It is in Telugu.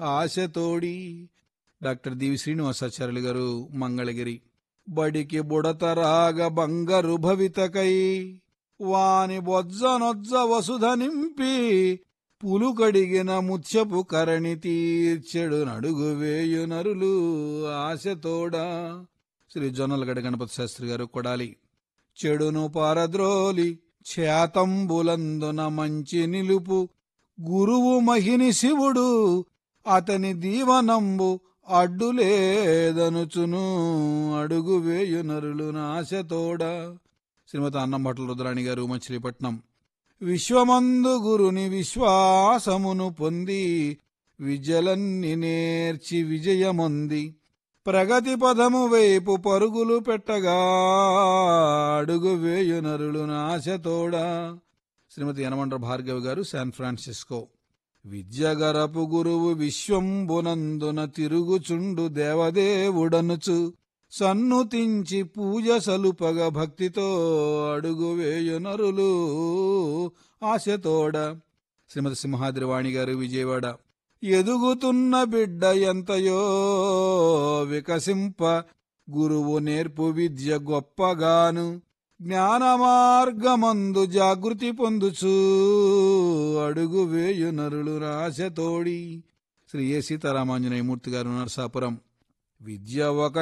ఆశతోడి డాక్టర్ దివి శ్రీనివాసాచార్యులు గారు మంగళగిరి బడికి బుడతరాగ బంగరు భవితకై వాని బొజ్జనొజ్జ వసుధ నింపి పులుకడిగిన ముత్యపు కరణి తీర్చెడు నడుగు వేయు నరులు ఆశతోడా శ్రీ జొన్నలగడ్డ గణపతి శాస్త్రి గారు కొడాలి చెడును పారద్రోలి చేతంబులందున మంచి నిలుపు గురువు మహిని శివుడు అతని దీవనంబు అడ్డులేదనుచును అడుగు వేయు నరులు నాశతోడ శ్రీమతి అన్నంభట్ల రుద్రాణి గారు మచిలీపట్నం విశ్వమందు గురుని విశ్వాసమును పొంది విద్యలన్ని నేర్చి విజయమొంది ప్రగతి పదము వైపు పరుగులు పెట్టగా అడుగు వేయు నరులు నాశతోడా శ్రీమతి యనమండ్ర భార్గవి గారు శాన్ ఫ్రాన్సిస్కో విద్యగరపు గురువు విశ్వంబునందున తిరుగుచుండు దేవదేవుడనుచు సన్నుతించి పూజ సలుపగ భక్తితో అడుగు వేయు నరులు ఆశతోడ శ్రీమతి సింహాద్రివాణి గారు విజయవాడ ఎదుగుతున్న బిడ్డ ఎంతయో వికసింప గురువు నేర్పు విద్య గొప్పగాను జ్ఞాన మార్గమందు జాగృతి పొందుచు అడుగు వేయు నరులు రాశతోడి శ్రీ ఏ సీతారామాంజనేయమూర్తి గారు నరసాపురం విద్య ఒక